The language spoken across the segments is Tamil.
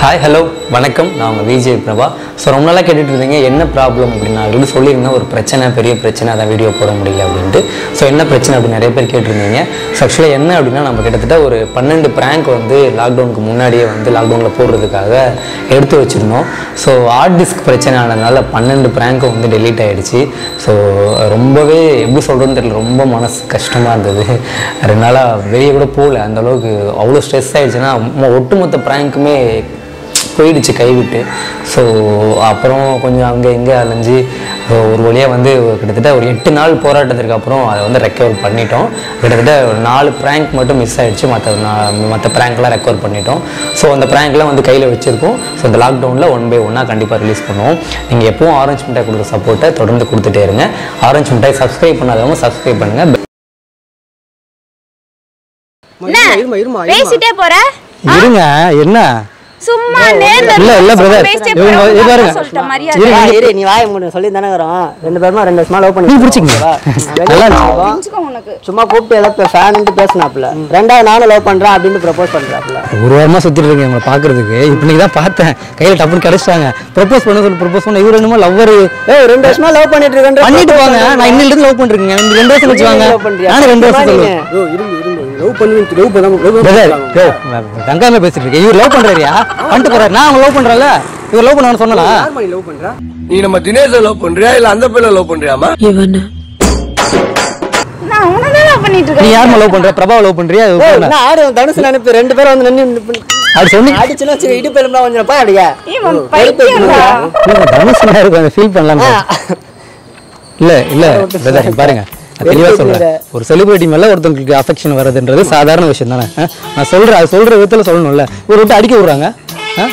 ஹாய் ஹலோ வணக்கம் நான் உங்கள் விஜய் பிரபா ஸோ ரொம்ப நாளாக கேட்டுட்டு இருந்தீங்க என்ன ப்ராப்ளம் அப்படின்னு நான் ஆல்ரெடி சொல்லியிருந்தேன் ஒரு பிரச்சனை பெரிய பிரச்சனை அதான் வீடியோ போட முடியல அப்படின்ட்டு ஸோ என்ன பிரச்சனை அப்படின்னு நிறைய பேர் கேட்டிருந்தீங்க ஸோ ஆக்சுவலாக என்ன அப்படின்னா நம்ம கிட்டத்தட்ட ஒரு பன்னெண்டு ப்ராங்க் வந்து லாக்டவுனுக்கு முன்னாடியே வந்து லாக்டவுனில் போடுறதுக்காக எடுத்து வச்சுருந்தோம் ஸோ ஹார்ட் டிஸ்க் பிரச்சனை ஆனதுனால பன்னெண்டு ப்ராங்க்கும் வந்து டெலீட் ஆகிடுச்சு ஸோ ரொம்பவே எப்படி சொல்கிறதுன்னு தெரியல ரொம்ப மனசு கஷ்டமாக இருந்தது ரெண்டு நாளாக வெளியே கூட போகல அந்த அளவுக்கு அவ்வளோ ஸ்ட்ரெஸ் ஆயிடுச்சுன்னா மொ- ஒட்டுமொத்த ப்ராங்க்குமே போயிடுச்சு கைவிட்டு ஸோ அப்புறம் கொஞ்சம் அங்கே இங்கே அலைஞ்சு so ஒரு வழியாக வந்து கிட்டத்தட்ட ஒரு எட்டு நாள் போராட்டத்திற்கு அப்புறம் அதை வந்து ரெக்கவர் பண்ணிட்டோம் கிட்டத்தட்ட ஒரு நாலு ப்ராங்க் மட்டும் மிஸ் ஆயிடுச்சு மற்ற மற்ற ப்ராங்க்லாம் ரெக்கவர் பண்ணிட்டோம் ஸோ அந்த ப்ராங்க்லாம் வந்து கையில் வச்சுருக்கோம் ஸோ இந்த லாக்டவுனில் ஒன் பை ஒன்னாக கண்டிப்பாக ரிலீஸ் பண்ணுவோம் நீங்கள் எப்பவும் ஆரஞ்சு மிட்டாய் கொடுக்குற சப்போர்ட்டை தொடர்ந்து கொடுத்துட்டே இருங்க ஆரஞ்சு மிட்டாய் சப்ஸ்கிரைப் பண்ணாதவங்க சப்ஸ்கிரைப் பண்ணுங்கள் என்ன இருமா இருமா பேசிட்டே போற இருங்க என்ன சும்மா நேர்ல இல்ல, இல்ல, சும்மா brother. பேசிட்டே இவங்க- போற. இது நான் பாருங்க. சொல்லிட்ட மரியாதை இரு, இரு, இரு நீ வாய மூடு சொல்லி தானே வரோம் ரெண்டு பேருமா ரெண்டு வருஷமா லவ் பண்ணி நீ பிடிச்சிக்கங்க. நல்லா இருந்துச்சு. புரிஞ்சுக்கோ உனக்கு சும்மா கூப்பிட்டு எல்லாம் ஃபேனுன்ட்டு பேசினாப்புல ரெண்டாவது நானும் லவ் பண்றேன் அப்படின்னு ப்ரப்போஸ் பண்றாப்புல ஒரு வாரமா சுத்திட்டு இருக்கேன் உங்களை பாக்குறதுக்கு இப்போ இன்னைக்கு தான் பார்த்தேன் கையில டப்புன்னு கிடைச்சிட்டாங்க ப்ரப்போஸ் பண்ண சொல்லி ப்ரப்போஸ் பண்ண இவர் என்னமோ லவ்வர் ஏய் ரெண்டு வருஷமா லவ் பண்ணிட்டு இருக்கேன் பண்ணிட்டு போங்க நான் இன்னில இருந்து லவ் பண்றேங்க இந்த ரெண்டு வருஷம் வச்சு வாங்க love பண்றியா? நானும் ரெண்டு வருஷம் நீங்க. சொல்லுவேன் யோ இருங்க இருங்க லவ் பண்ணி லவ் பண்ணாம லவ் பிரதர் யோ தங்காம பேசிட்டு இருக்கேன் இவர் லவ் பண்றாருயா பண்ணிட்டு போறாரு நான் அவங்க லவ் பண்றேன்ல இவர் லவ் பண்ணான்னு சொன்னா யார் பண்ணி லவ் பண்றா நீ நம்ம தினேஷ லவ் பண்றியா இல்ல அந்த பிள்ளை லவ் பண்றியாமா நான் உனதான் love பண்ணிட்டு நீ இருக்கேன் யாருமா லவ் பண்ற பிரபாவை லவ் பண்றியா இது ஏய், பண்ண. என்ன ஆடு தனுசு நினைப்பு ரெண்டு பேரும் வந்து நின்று அது சொன்னி அடிச்சுன்னா வச்சு இடுப்பு எலும்புலாம் கொஞ்சம் பா அடிக்க இவன் பைத்தியம்டா தனுஷனா இருக்கும் ஃபீல் பண்ணலாம் இல்ல இல்ல பிரதர் பாருங்க நான் தெளிவா சொல்றேன் ஒரு செலிபிரிட்டி மேல ஒருத்தவங்களுக்கு அஃபெக்ஷன் வர்றதுன்றது சாதாரண விஷயம் தானே ஆ? நான் சொல்றேன் அது சொல்ற விதத்துல சொல்லணும்ல ஒரு விட்டு அடிக்க விடுறாங்க ஆ?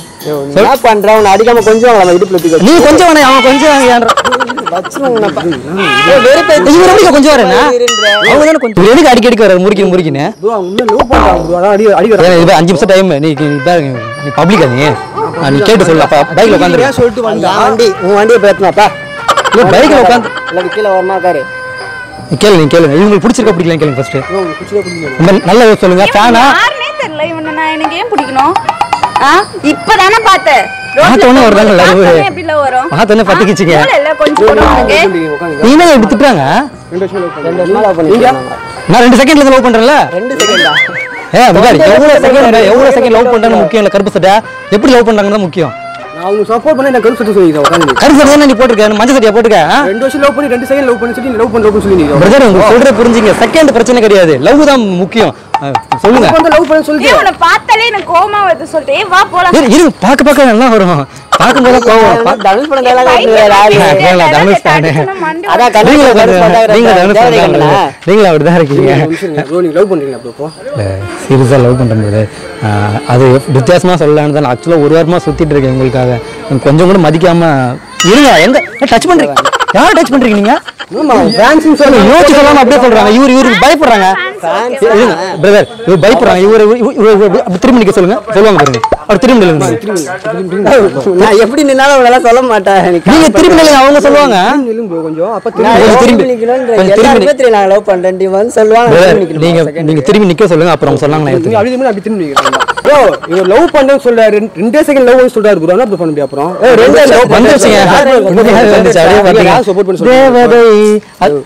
என்ன பண்ற உன்னை அடிக்காம கொஞ்சம் அவங்கள இடுப்புல தூக்கி நீ கொஞ்சம் வேணாம் அவன் கொஞ்சம் வேணாம் வச்சிரும் உன்னை பா- ஏய், வெறுப்பேத்தி- இவர் எப்படி கொஞ்சம் வரேன்னா இருன்ற. அவங்க தானே கொஞ்சம் இவர் எதுக்கு அடிக்க அடிக்க வர்றாரு முறிக்கணும் முறிக்கின்னு ப்ரோ அவங்க இன்னும் லவ் பண்றாங்க ப்ரோ அதான் அடி அடிக்கிற ஏன் இது அஞ்சு நிமிஷம் டைம் நீ நீ பாருங்க நீ பப்ளிக்கா நீ ஆ, நீ கேட்டு சொல்லு அப்ப பைக்ல உட்காந்துரு ஏன் சொல்லிட்டு வந்தா என் வண்டி உன் வண்டியை பேசணும்ப்பா இல்ல பைக்ல உட்காந்து இல்லை கீழே வரமா உட்காரு நீ கேளு நீ கேளுங்க இவங்களுக்கு பிடிச்சிருக்க பிடிக்கல கேளுங்க ஃபர்ஸ்ட் ப்ரோ குச்சில பிடிக்கல நல்ல சொல்லுங்க ஃபேனா யாருனே தெரியல இவனை நான் எனக்கு ஏன் பிடிக்கணும் ஆ இப்பதானே பார்த்தேன் பார்த்தோன்னே வருதாங்க love. எப்படில வரும் பார்த்தோன்னே பத்திக்கிச்சுங்க. இல்ல இல்ல கொஞ்சம் கூட உனக்கு உட்காந்து நீ என்ன இப்படி திட்டுறாங்க ரெண்டு வருஷம் லவ் ரெண்டு வருஷமா லவ் பண்ணிட்டு நான் ரெண்டு செகண்ட்ல இருந்து லவ் பண்றேன்ல ரெண்டு செகண்டா ஏ முகாரி எவ்வளவு செகண்ட் எவ்வளவு செகண்ட் லவ் பண்றான்னு முக்கியம் இல்ல கருப்பு சட்டை எப்படி லவ் பண்றாங்கன்னு தான் முக்கியம் நான் அவங்க சப்போர்ட் பண்ணி நான் கருத்து சொல்லி உட்காந்து கருப்பு சட்டை தானே நீ போட்டுருக்க மஞ்சள் சட்டையா போட்டுக்க ரெண்டு வருஷம் லவ் பண்ணி ரெண்டு செகண்ட் லவ் பண்ணி சொல்லி லவ் பண்ண லவ் பண்ணி சொல்லி நீங்க பிரதர் உங்களுக்கு சொல்ற புரிஞ்சுங்க செகண்ட் பிரச்சனை கிடையாது லவ் தான் முக்கியம் அஹ், சொல்லுங்க வந்து லவ் பண்ண சொல்லி ஏன் உன்னை பார்த்தாலே எனக்கு கோவமா வருது சொல்லிட்டு ஏய், வா போலாம் இரு இரு பாக்க பாக்க நல்லா வரும் பார்க்கும்போது கோவம் பா- தனுஷ் படம் dialogue பைத்தியம் ஆகுது, ஆளு. பைத்தியம் கேளா, தனுஷ் fan. அடிச்சுனா மண்டை அதான் கண்ணு நீங்களும் கருப்பு கொஞ்சம் பட்டாக்குற நீங்க தனுஷ் தேவதை fan கண்ணா. தான். நீங்களும் அப்படிதான் இருக்கீங்க ப்ரோ நீங்க லவ் பண்றீங்களா ப்ரோ இப்போ சீரியஸாக லவ் பண்ணுறது அது வித்தியாசமாக சொல்லலான்னு தான் ஆக்சுவலாக ஒரு வாரமாக சுற்றிட்டு இருக்கேன் உங்களுக்காக நீங்க கொஞ்சம் கூட மதிக்காம இருங்க எங்க டச் பண்றீங்க யார் டச் பண்றீங்க நீங்க ஆமா ஃபேன்ஸ் சொல்லுங்க யோசிச்சு சொல்லாம அப்படியே சொல்றாங்க இவர் இவருக்கு பயப்படுறாங்க இருங்க பிரதர் இவர் பயப்படுறாங்க இவர் இவர் இவர் இவர் அப்படி திரும்பி நிக்க சொல்லுங்க சொல்லுவாங்க பாருங்க அவர் திரும்பி நில்லுங்க நான் எப்படி நின்னாலும் அவங்களால சொல்ல மாட்டேன் எனக்கு நீங்க திரும்பி நில்லுங்க அவங்க சொல்லுவாங்க நில்லுங்க ப்ரோ கொஞ்சம் அப்ப நான் கொஞ்சம் love திரும்பி- பண்ணிக்கணும்ன்ற கொஞ்சம் திரும்பி எல்லாருமே தெரியும் நான் லவ் பண்றேன் வந்து சொல்லுவாங்க பிரதர் திரும்பி நிக்கணுமா நீங்க second? நீங்க திரும்பி நிக்க சொல்லுங்க அப்புறம் அவங்க சொன்னாங்க நான் நீங்க ஏத்துக்கிறேன். அப்படி திரும்பி அப்படி திரும்பி நிக்கிறீங்க ப்ரோ இவர் லவ் பண்ணேன்னு சொல்றாரு ரெண்டு- ரெண்டே செகண்ட் லவ் சொல்றாரு ப்ரோ என்ன பண்ண முடியும் அப்புறம் ஏய், ரெண்டு love வந்துருச்சுங்க யாரு இந்த மாதிரி வந்துச்சு அப்படியே பாத்தீங்க யார் support பண்ண சொல்றீங்க? தேவதை அது-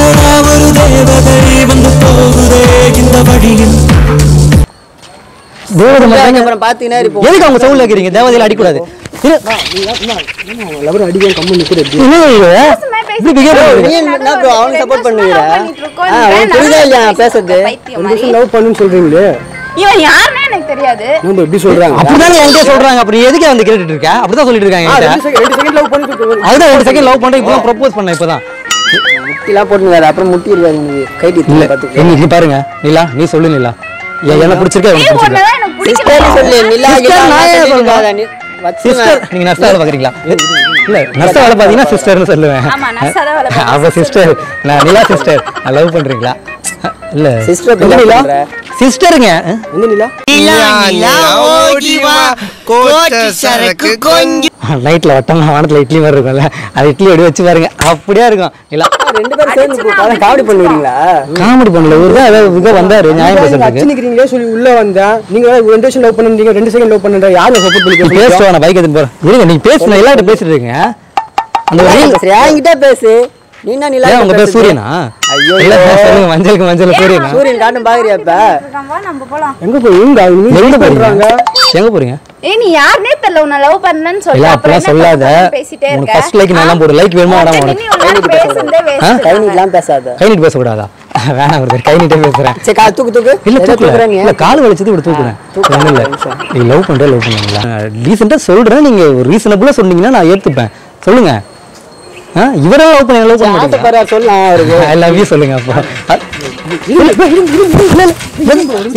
தேவதை மட்டும் அப்புறம் பாத்தீங்கன்னா இருப்போம் எதுக்கு அவங்க சவுண்ட்ல வைக்கிறீங்க தேவதையில அடிக்கூடாது இரு. லவர் அடிக்க கம்மி நிக்கிறது என்ன இது? இப்படி behave பண்றீங்க? நீ என்ன bro அவனுக்கு சப்போர்ட் பண்ணுவீங்க love பண்ணிட்டு இருக்கோம். ஆ, உனக்கு வேணாம். புரியுதா இல்லையா நான் பேசுறது பைத்தியம் ரெண்டு மாதிரி. வருஷம் லவ் பண்ணுன்னு சொல்றீங்களே இவன் யாருன்னே எனக்கு தெரியாது நம்ம எப்படி சொல்றாங்க அப்படிதானே என்கிட்ட சொல்றாங்க அப்புறம் நீ எதுக்கு வந்து கேட்டுட்டு இருக்க அப்படிதான் சொல்லிட்டு இருக்காங்க ஆ, என்கிட்ட. ரெண்டு செகண்ட் ரெண்டு செகண்ட் லவ் பண்ணி சொல்றீங்க. அதுதான் ரெண்டு செகண்ட் லவ் பண்றேன் இப்பதான் ப்ரப்போஸ் பண்ணேன் இப்பதான் முட்டிலாம் போட்டுருக்காரு அப்புறம் முட்டி இருக்காது உனக்கு கைட்டி இல்ல பார்த்துக்க நீ நீ பாருங்க நிலா நீ சொல்லு நிலா எ- என்ன பிடிச்சிருக்கா ஏய், எனக்கு பிடிச்சிருக்கா உன்னதான் எனக்கு பிடிக்கல. சிஸ்டர் சொல்லு நிலா Sister கிலா நான் ஏன் சொல்லுவாங்க சொல்றேன்? சிஸ்டர் நீங்க நர்ஸா வேலை பாக்குறீங்களா இல்ல நர்ஸா வேலை பாத்தீங்கன்னா சிஸ்டர்னு சொல்லுவேன் ஆமா, nurse ஆ தான் வேலை பார்க்கறேன். அவ சிஸ்டர் நான் நிலா சிஸ்டர் லவ் பண்றீங்களா இல்ல Sister எப்படி எந்த love நிலா பண்ற? சிஸ்டருங்க எந்த நிலா நிலா ஓடி வா கோச்ச சரக்கு கொஞ்சம் நைட்டில் வட்டமாக வானத்தில் இட்லி மாதிரி இருக்கும்ல அது இட்லி அப்படி வச்சு பாருங்க அப்படியே இருக்கும் இல்லை ரெண்டு பேரும் சேர்ந்து காமெடி பண்ணுவீங்களா காமெடி பண்ணல ஒரு தான் ஏதாவது இங்கே வந்தார் நியாயம் பேசுறதுக்கு அச்சுனிக்கிறீங்களே சொல்லி உள்ள வந்தேன் நீங்க ரெண்டு வருஷம் லவ் பண்ணீங்க ரெண்டு செகண்ட் லவ் பண்ணுற யாரும் சப்போர்ட் நீ பண்ணி பேசுவா நான் பைக் எடுத்து போகிறேன் இருங்க நீ பேசுன எல்லார்ட்ட பேசிட்டு இருக்கீங்க அந்த ஒரு reel- சரி என்கிட்ட பேசு நீ என்ன நிலா ஏன் உங்க பேர் சூரியனா ஐயோ. இல்ல சொல்லுங்க மஞ்சளுக்கு மஞ்சள் சூரியனா சூரியன் காட்டும் பாக்குறியா இப்ப வா நம்ம போலாம் எங்க போய் இங்க எங்க போறீங்க எங்க போறீங்க ஏய் நீ யாருனே தெரியல உன்னை லவ் பண்ணேன்னு இல்ல சொல்லி அப்படிலாம் சொல்லாத பேசிட்டே உனக்கு இருக்க ஃபர்ஸ்ட் லைக் நான் போடு லைக் வேணுமா வேணாமா உனக்கு பேசுறதே ஆ? வேஸ்ட் கை நீட்டலாம் பேசாத கை நீட்டு பேசக்கூடாதா வேணாம் ஒரு கை நீட்டே பேசுறேன் சரி கா தூக்கு தூக்கு இல்ல எதை தூக்குறேன் தூக்குற நீ இல்ல கால் வலிச்சது இப்படி தூக்குறேன் ஒண்ணும் இல்ல நீ லவ் பண்ற லவ் பண்ணுவீங்களா டீசெண்டா சொல்றேன் நீங்க ஒரு ரீசனபிளா சொன்னீங்கன்னா நான் ஏத்துப்பேன் சொல்லுங்க ஆ இவரே லவ் பண்ணி லவ் பண்ண மாட்டீங்க ஆசைப்படுறா சொல்லலாம் அவருக்கு ஐ லவ் யூ சொல்லுங்க அப்பா இல்ல, இல்ல, இல்ல, இல்ல, இல்ல, இல்ல, இல்ல.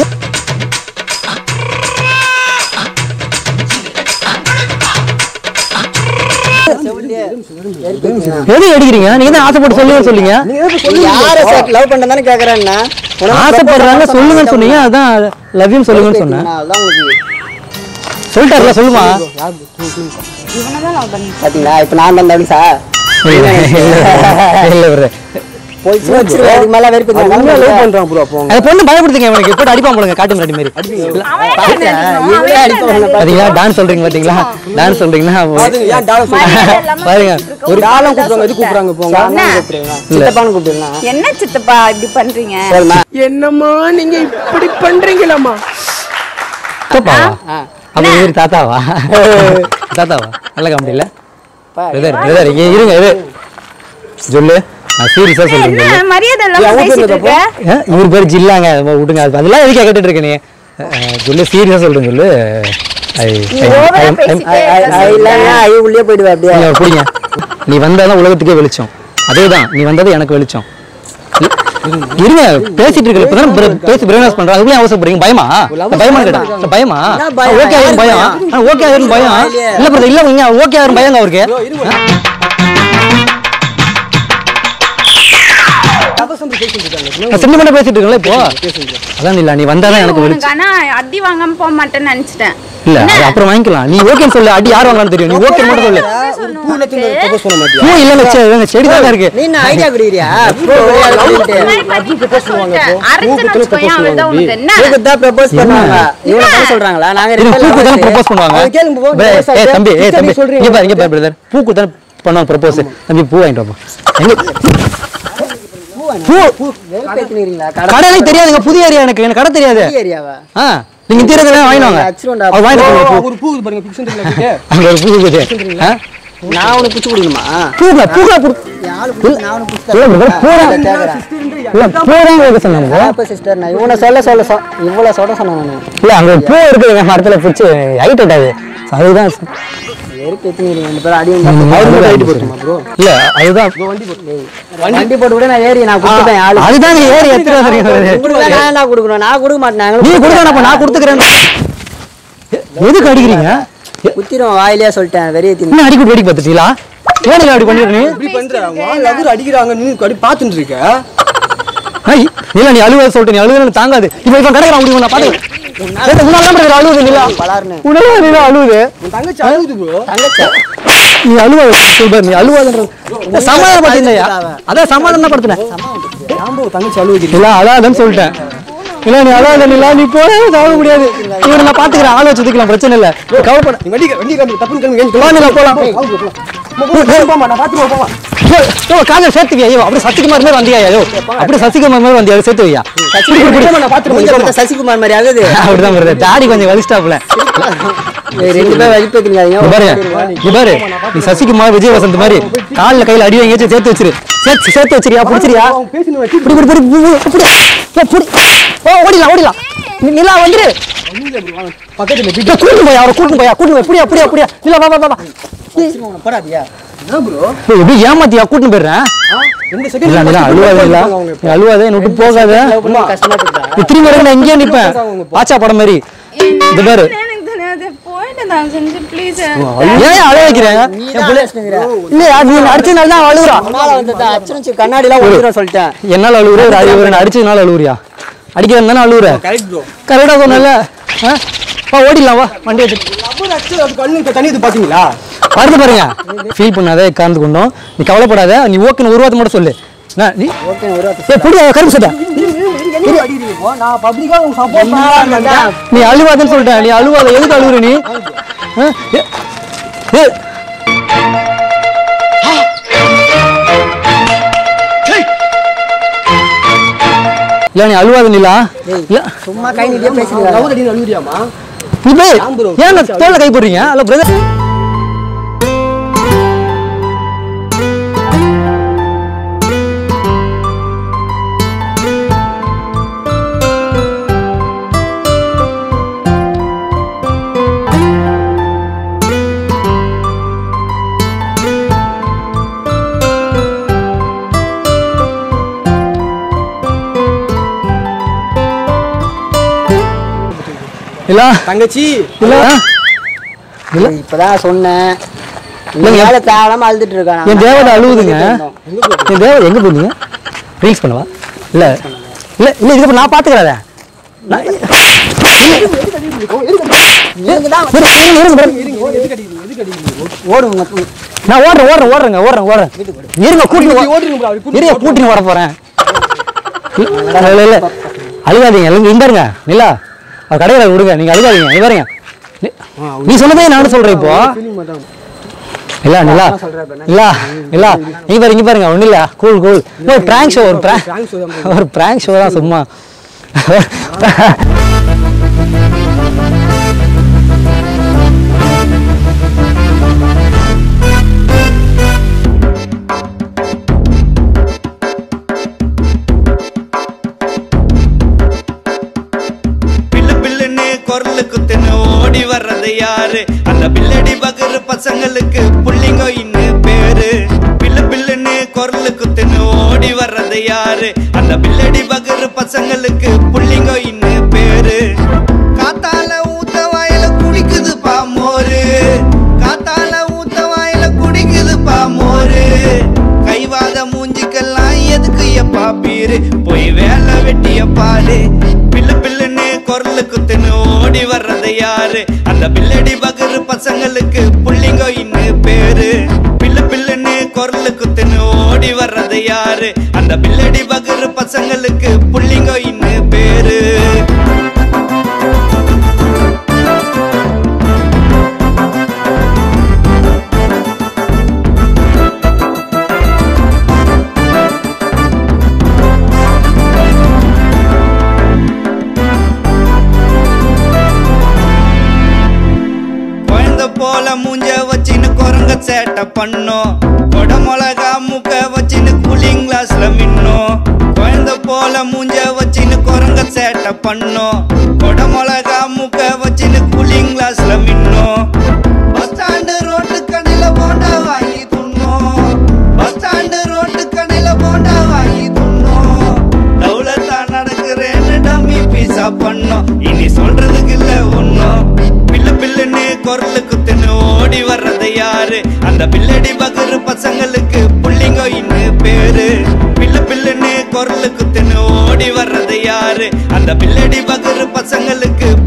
எது அடிக்கிறீங்க நீங்க தான் ஆசைப்பட்டு சொல்லுங்க சொல்லுங்க யார லவ் பண்ணதானே கேக்குறேன்னா ஆசைப்படுறாங்க சொல்லுங்கன்னு சொன்னீங்க அதான் லவ் யூ சொல்லுங்கன்னு சொன்னேன் அதான் உங்களுக்கு சொல்லிட்டாருல சொல்லுமா பாத்தீங்களா இப்ப நான் தான் தவிசா இல்ல இல்ல, இல்ல bro. போய் வச்சிருவேன் அதுக்கு மேல வெறுப்பு லவ் பண்றான் ப்ரோ அப்போ அந்த பொண்ணு பயப்படுத்துங்க இவனுக்கு போட்டு அடிப்பான் போடுங்க காட்டு முன்னாடி மாதிரி இவரே அடிப்பவங்க பாத்தீங்களா டான்ஸ் சொல்றீங்க பாத்தீங்களா டான்ஸ் சொல்றீங்கன்னா ஏன் டாலர் பாருங்க ஒரு டாலம் கூப்பிடுறாங்க எது கூப்பிடுறாங்க போங்க சித்தப்பான்னு கூப்பிடுலாம் என்ன சித்தப்பா இப்படி பண்றீங்க சரிம்மா என்னம்மா நீங்க இப்படி பண்றீங்களாம்மா சித்தப்பாவா அப்ப இவரு தாத்தாவா தாத்தாவா நல்ல காமெடி இல்ல பிரதர் பிரதர் இங்க இருங்க இரு சொல்லு நான் சீரியஸா சொல்றேன் சொல்லு. என்ன மரியாதை இல்லாம பேசிட்டு இருக்க ஆ, இவர் பேர் ஜில்லாங்க வா, விடுங்க அது அதெல்லாம் எதுக்கு கேட்டுட்டு இருக்க நீ அஹ், சொல்லு சீரியஸா சொல்றேன் சொல்லு ஐ நீ ஓவரா பேசிட்டே இருக்க. இல்லைன்னா ஐ உள்ளே போயிடுவேன் அப்படியே நீ அவரை பிடிங்க நீ வந்தாதான் உலகத்துக்கே வெளிச்சம் அதேதான் நீ வந்தது எனக்கு வெளிச்சம் இ- இருங்க பேசிட்டு இருக்கல இப்பதான் பிர- பேசி பிரேனாஸ் பண்றேன் அதுக்குள்ளே அவசரப்படுறீங்க பயமா பயமா கேட்டா பயமா என்ன பயம்? ஓகே ஆயிரும் பயம் ஓகே ஆயிரும் பயம் இல்ல பிரதர் இல்ல நீங்க ஓகே ஆயிரும் பயங்க அவருக்கு சென்டிமெண்டா பேசிட்டு இருக்கல இப்போ அதான் இல்ல நீ வந்தாதான் எனக்கு வெளிச்சம் உனக்கு ஆனா அடி வாங்காம போக மாட்டேன்னு நினைச்சிட்டேன் இல்ல அது அப்புறம் வாங்கிக்கலாம் நீ ஓகேன்னு சொல்லு அடி யார் வாங்கலாம்னு தெரியும் நீ ஓகே மட்டும் சொல்லு பூல தின்னு ப்ரொபோஸ் பண்ண மாட்டியா பூ இல்ல வச்சு இவங்க செடி தான் இருக்கு நீ என்ன ஐடியா குடிக்கிறியா அரைச்சு வச்சுக்கோயேன் அவ்வளவுதான் உனக்கு என்ன பூக்கு தான் ப்ரப்போஸ் பண்ணுவாங்க இவங்க பண்ண சொல்றாங்களா நாங்க இது ரெண்டு பூக்கு தானே பேரும் ப்ரொபோஸ் பண்ணுவாங்க அது கேளுங்க bro. பே- நீங்க ஏய் தம்பி ஏய் sister தம்பி நீ சொல்றீங்க. இங்க பாரு இங்க பாரு பிரதர் பூக்கு தானே பண்ணுவாங்க ப்ரொபோஸ் தம்பி பூ வாங்கிட்டு வாப்பா எங்க பூ பேசினீங்களா கடையில தெரியாதுங்க புதிய ஏரியா எனக்கு எனக்கு கடை தெரியாது ஏரியாவா ஆ நீங்க தெரியறதுல வாங்கிட்டு வாங்க அச்சிருவோம்டா. அவர் வாங்கிட்டு போங்க பூ ஒரு பூ இது பாருங்க பிக்சன் தெரியல அங்க ஒரு பூ இருக்குது ஆ நான் உனக்கு பிடிச்சி கொடுக்கணுமா பூங்க பூங்க யாரு பிடிச்சி நான் உனக்கு பிடிச்சி இல்ல பிரதர் பூரா கேக்குறேன் இல்ல பூரா வைக்க சொன்னாங்க அப்ப சிஸ்டர் நான் இவனை சொல்ல சொல்ல சொ- இவ்வளவு சொல்ல சொன்னேன் நான் இல்ல அங்க ஒரு பூ இருக்குங்க மரத்துல பிடிச்சி ஹைட் ஆட்டாது அதுதான் வெறுப்பு எத்தனை ரெண்டு பேரும் அடி அவரு வாங்கி ஹைட் போட்டுமா ப்ரோ இல்ல அதுதான் வண்டி போட்டு கூட நான் ஏறி நான் கொடுத்துட்டேன் ஆளு அதுதான் ஏறி எத்தனை வரீங்க உங்களுக்கு நான் என்ன கொடுக்கணும் நான் கொடுக்க மாட்டேன் நீ கொடுக்கணும் நான் கொடுத்துக்கிறேன் எதுக்கு அடிக்கிறீங்க குத்திரும் வாயிலே சொல்லிட்டேன் வெறிய தின்னு என்ன அடிக்க வெடி பார்த்துட்டீங்களா ஏன் அப்படி பண்ணிடுற நீ இப்படி பண்ற வால் அவர் அடிக்கிறாங்க நீ அப்படி பாத்துட்டு இருக்க ஐய், இல்ல நீ அழுவ சொல்லிட்டு நீ அழுவ தாங்காது இப்ப இப்ப கிடைக்கிறான் அப்படி நான் பாத்து உன்னால அழுவுது நிலா பலாருன்னு உன்னால நிலா அழுவுது உன் தங்கச்சி அழுகுது ப்ரோ நீ அழுவ சொல்ற நீ அழுவாதுன்றது சமாதானப்படுத்தியா அதான் சமாதானப்படுத்தினேன் ஆம்போ தங்கச்சி அழுகுது இல்ல அழாதன்னு சொல்லிட்டேன் இல்ல நீ அழாத நிலா நீ போற சாக முடியாது இவனை நான் பாத்துக்கிறேன் ஆள் வச்சுக்கலாம் பிரச்சனை இல்ல கவலைப்பட நீ வண்டி வண்டி காமி தப்புன்னு கிளம்பி ஏன் வா நிலா போலாம் போமா நான் பாத்துட்டு போமா ஐயோ, காலையில சேர்த்துவியா ஐயோ அப்படி சசிகுமார் மாதிரி வந்தியா ஐயோ அப்படி சசிகுமார் மாதிரி வந்தியா சேர்த்து வையா நான் பாத்துட்டு மூஞ்ச பார்த்தா சசிகுமார் மாதிரி ஆகுது அப்படிதான் வருது தாடி கொஞ்சம் வலிஸ்டாப்ல ஏய், ரெண்டு பேரும் வலிப்பு வைக்கிறீங்க இங்க பாரு இங்க பாரு நீ சசிகுமார் விஜய் வசந்த் மாதிரி கால்ல கையில அடி வாங்கி சேர்த்து வச்சிரு சேர்த்து சேர்த்து வச்சிரியா புடிச்சிரியா அவன் பேசினு வச்சு புடி புடி புடி புடி புடி ஏய், புடி ஓ ஓடிலாம் ஓடிலாம் நீ நிலா வந்துரு பக்கத்துல ஏய், கூட்டு போய் அவரை கூட்டு போயா கூட்டு போய் புடியா புடியா புடியா நிலா வா வா வா, வா போடாதியா என்ன ப்ரோ ஏய், எப்படி ஏமாத்தியா கூட்டு போயிடுறேன் ரெண்டு இல்ல நிலா அழுவாத இல்ல நீ அழுவாத என்னை விட்டு போகாத கஷ்டமா இருக்குதா நீ திரும்பி வரேன் நான் இங்கேயே நிப்பேன் பாச்சா படம் மாதிரி இது பாரு எனக்கு தெரியாது போயிட்டு நான் செஞ்சு ப்ளீஸ் ஏன் அழ வைக்கிறேன் நீதான் பேசுனீங்கடா. இல்லையா நீ அடிச்சதுனால தான் அழுகுறா முன்னால வந்தது அச்சுரிச்சு கண்ணாடி எல்லாம் ஒளிரும் சொல்லிட்டேன் என்னால அழுகுற ஒரு அழுகுற அடிச்சதுனால அழுகுறியா அடிக்கிறதுனால அழுகுற கரெக்ட் ப்ரோ கரெக்டா சொன்னல வா ஓடிடலாம் வா வண்டி எடுத்து ரப்பர் அடிச்சு அது கண்ணு தண்ணி இது பாத்தீங்களா வருது பாருங்க ஃபீல் பண்ணாத உட்கார்ந்து கொண்டோம் நீ கவலைப்படாத நீ ஓகேன்னு ஒரு வார்த்தை மட்டும் சொல்லு என்ன, நீ ஓகே ஒரு வார்த்தை ஏய் புடி கருப்பு சட்டை என்ன அடிக்கிறீங்க இப்போ? நான் பப்ளிக்கா உங்களுக்கு சப்போர்ட் பண்ணலாம் நீ அழுவாதன்னு சொல்லிட்டேன் நீ அழுவாத எதுக்கு அழுகுற நீ ஆ? ஏ, ஏ. இல்ல நீ அழுவாத நிலா இல்ல சும்மா கை நீட்டியே பேசுறீங்க லவ் அடி அழுகுறியாமா நீ போய் ஏன் தோல்ல கை போடுறீங்க அல்ல பிரதர் இல்ல தங்கச்சி இல்ல இல்ல இப்பதான் சொன்னேன் இல்லைங்க. வேலை தேவையில்லாம அழுதுட்டு இருக்கான் என் தேவதை அழுவுதுங்க என் தேவதை எங்க போனீங்க ரீல்ஸ் பண்ணவா இல்ல இல்ல இல்ல இதுக்கு நான் பாத்துக்கிறத ஓடுங்க நான் ஓடுறேன் ஓடுறேன் ஓடுறேங்க ஓடுறேன் ஓடுறேன் இருங்க கூட்டிட்டு வா- ஓடுறீங்க bro, அப்படி கூட்டிட்டு இருங்க கூட்டிட்டு வர போறேன் இல்ல இல்ல, இல்ல அழுகாதீங்க இல்லைங்க இந்த இருங்க நிலா அவர் கடையில் விடுங்க நீங்க அழுகாதீங்க நீ பாருங்க நீ- நீ சொன்னதே நானும் சொல்றேன் இப்போ இல்ல நிலா இல்ல இல்ல இங்க பாருங்க இங்க பாருங்க ஒண்ணு இல்ல கூல் கூல் ஒரு பிராங்க் ஷோ ஒரு prank prank show தான் ஒரு பிராங்க் ஷோ தான் சும்மா பில்லு பில்லுன்னு குரலு குத்துன்னு ஓடி வர்றது யாரு அந்த பில்லடி பகரு பசங்களுக்கு புள்ளிங்க இன்னும் பேரு பில்லு பில்லுன்னு குரலு குத்துன்னு ஓடி வர்றது யாரு அந்த பில்லடி பகரு பசங்களுக்கு புள்ளிங்க இன்னும் பேரு காத்தால ஊத்த வாயில குடிக்குது பாமோரு காத்தால ஊத்த வாயில குடிக்குது பாமோரு கைவாத மூஞ்சிக்கெல்லாம் எதுக்கு எப்பா பீரு போய் வேலை வெட்டிய பாரு பில்லு பில்லுன்னு குரலு குத்துன்னு ஓடி வர்றது யாரு அந்த பில்லடி பகரு பசங்களுக்கு புள்ளிங்க இன்னும் பேரு பில்லு பில்லுன்னு குரலு குத்துன்னு ஓடி வர்றது யாரு அந்த பில்லடி பகரு பசங்களுக்கு புள்ளிங்க இன்னும் பேரு குழந்த போல மூஞ்ச வச்சின்னு குரங்க சேட்டை பண்ணோம் கொட மிளகா முக்க வச்சின்னு கூலிங் கிளாஸ்ல மின்னோம் குழந்த போல மூஞ்ச வச்சின்னு குரங்க சேட்டை பண்ணோம் கொட மிளகா முக்க வச்சின்னு கூலிங் கிளாஸ்ல மின்னோம் பஸ் ஸ்டாண்டு ரோட்டு கடையில போண்டா வாங்கி துண்ணோம் பஸ் ஸ்டாண்டு ரோட்டு கடையில போண்டா வாங்கி துண்ணோம் தௌலத்தா நடக்கிறேன்னு டம்மி பீஸா பண்ணோம் இனி சொல்றதுக்கு இல்ல ஒன்னும் பில்லு பில்லுன்னு குரலு குத்துன்னு ஓடி வர்றது யாரு அந்த பில்லடி பகரு பசங்களுக்கு புள்ளிங்க இன்னும் பேரு பில்லு பில்லுன்னு குரலு குத்துன்னு ஓடி வர்றது யாரு அந்த பில்லடி பகரு பசங்களுக்கு